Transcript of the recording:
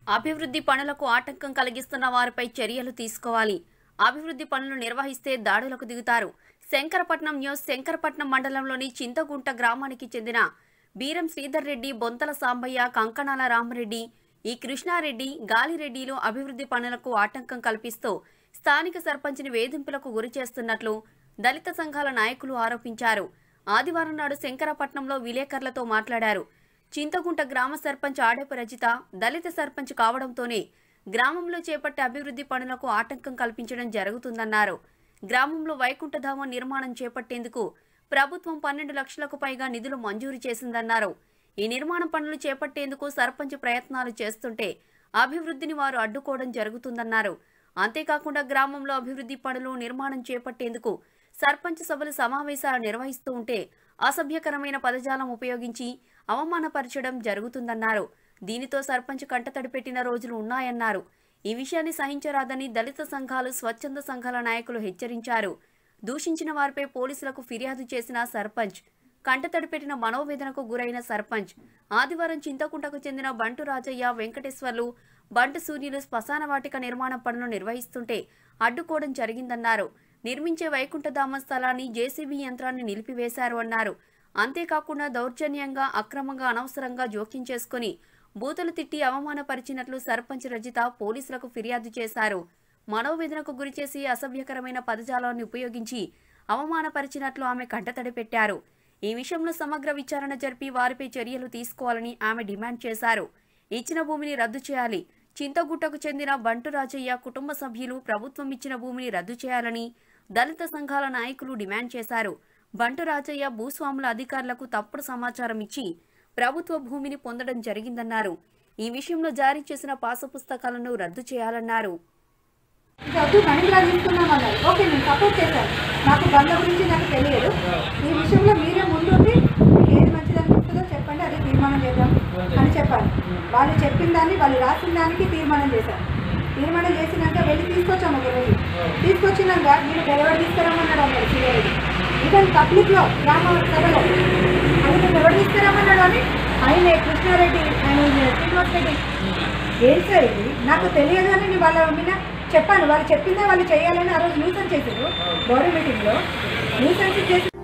అభివృద్ధి పనులకు ఆటంకం కలిగిస్తున్న వారిపై చర్యలు తీసుకోవాలి అభివృద్ధి పనులు నిర్వహిస్తే దాడులకు దిగుతారు శంకరపట్నం న్యూస్ శంకరపట్నం మండలంలోని చింతగుంట గ్రామానికి చెందిన బీరం శ్రీధర్ రెడ్డి బొంతల సాంబయ్య కంకణాల రామరెడ్డి ఈ కృష్ణారెడ్డి గాలిరెడ్డిలు అభివృద్ధి పనులకు ఆటంకం కల్పిస్తూ స్థానిక సర్పంచ్ని వేధింపులకు గురి చేస్తున్నట్లు దళిత సంఘాల నాయకులు ఆరోపించారు ఆదివారం నాడు శంకరపట్నంలో విలేకరులతో మాట్లాడారు చింతగుంట గ్రామ సర్పంచ్ ఆడేపు రజిత దళిత సర్పంచ్ కావడంతోనే గ్రామంలో చేపట్టే అభివృద్ధి పనులకు ఆటంకం కల్పించడం జరుగుతుందన్నారు గ్రామంలో వైకుంఠధామం నిర్మాణం చేపట్టేందుకు ప్రభుత్వం పన్నెండు లక్షలకు పైగా నిధులు మంజూరు చేసిందన్నారు ఈ నిర్మాణ పనులు చేపట్టేందుకు సర్పంచ్ ప్రయత్నాలు చేస్తుంటే అభివృద్ధిని వారు అడ్డుకోవడం జరుగుతుందన్నారు అంతేకాకుండా గ్రామంలో అభివృద్ధి పనులు నిర్మాణం చేపట్టేందుకు సర్పంచ్ సభలు సమావేశాలు నిర్వహిస్తూ ఉంటే అసభ్యకరమైన పదజాలం ఉపయోగించి అవమానపరచడం జరుగుతుందన్నారు దీనితో సర్పంచ్ కంటతడి పెట్టిన రోజులు ఉన్నాయన్నారు ఈ విషయాన్ని సహించరాదని దళిత సంఘాలు స్వచ్ఛంద సంఘాల నాయకులు హెచ్చరించారు దూషించిన వారిపై పోలీసులకు ఫిర్యాదు చేసిన సర్పంచ్ కంటతడి పెట్టిన మనోవేదనకు గురైన సర్పంచ్ ఆదివారం చింతకుంటకు చెందిన బంటు రాజయ్య వెంకటేశ్వర్లు బంటు సూర్యులు శ్మశాన వాటిక నిర్మాణ పనులు నిర్వహిస్తుంటే అడ్డుకోవడం జరిగిందన్నారు నిర్మించే వైకుంఠధామ స్థలాన్ని జేసీబీ యంత్రాన్ని నిలిపివేశారు అన్నారు అంతేకాకుండా దౌర్జన్యంగా అక్రమంగా అనవసరంగా జోక్యం చేసుకుని బూతులు తిట్టి అవమానపరిచినట్లు సర్పంచ్ రజిత పోలీసులకు ఫిర్యాదు చేశారు మనోవేదనకు గురిచేసి అసభ్యకరమైన పదజాలాన్ని ఉపయోగించి అవమానపరిచినట్లు ఆమె కంటతడి పెట్టారు ఈ విషయంలో సమగ్ర విచారణ జరిపి వారిపై చర్యలు తీసుకోవాలని ఆమె డిమాండ్ చేశారు ఇచ్చిన భూమిని రద్దు చేయాలి చింతగుట్టకు చెందిన బంటు రాజయ్య కుటుంబ సభ్యులు ప్రభుత్వం ఇచ్చిన భూమిని రద్దు చేయాలని దళిత సంఘాల నాయకులు డిమాండ్ చేశారు బంటు రాజయ్య భూస్వాముల అధికారులకు తప్పుడు సమాచారం ఇచ్చి ప్రభుత్వ భూమిని పొందడం జరిగిందన్నారు ఈ విషయంలో జారీ చేసిన పాస పుస్తకాలను రద్దు చేయాలన్నారు ఇది వద్దు మణిలా తీసుకున్నాం అన్నారు ఓకే నేను సపోర్ట్ చేశాను నాకు బండ్ల గురించి నాకు తెలియదు ఈ విషయంలో మీరే ముందుండి మీకు ఏది మంచిది అనిపిస్తుందో చెప్పండి అదే తీర్మానం చేద్దాం అని చెప్పాను వాళ్ళు చెప్పిన దాన్ని వాళ్ళు రాసిన దానికి తీర్మానం చేశాను తీర్మానం చేసినాక వెళ్ళి తీసుకొచ్చాము ఒక రోజు తీసుకొచ్చినాక మీరు ఎవరు తీసుకురమ్మన్నాడు అన్నాడు సీఆర్ఐ ఈవెన్ పబ్లిక్లో గ్రామ సభలో అది మీరు ఎవరు తీసుకురమ్మన్నాడు అని ఆయన కృష్ణారెడ్డి ఆయన శ్రీనివాస్ రెడ్డి ఏం సార్ ఇది నాకు తెలియదు అని నేను వాళ్ళ మీద చెప్పాను వాళ్ళు చెప్పిందే వాళ్ళు చేయాలని ఆ రోజు న్యూసెన్స్ చేశారు బోర్డు మీటింగ్లో న్యూసెన్స్ చేసి